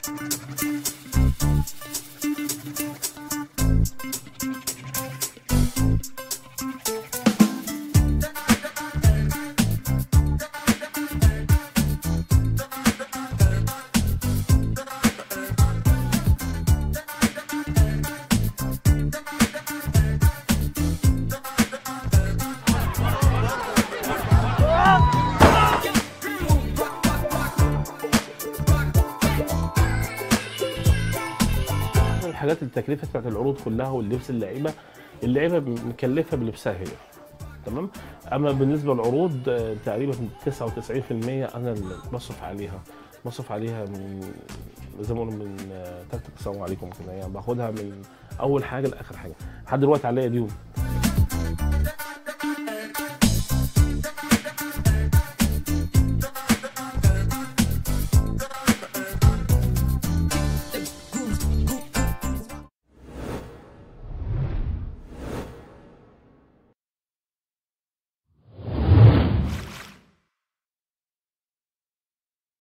الحاجات التكلفه بتاعت العروض كلها واللبس اللعيبه اللعيبه مكلفه بلبسها هي تمام اما بالنسبه للعروض آه، تقريبا 99% انا اللي بصرف عليها بصرف عليها من زي ما قلنا من آه، تكتك السلام عليكم كده يعني باخدها من اول حاجه لاخر حاجه لحد دلوقتي عليا ديون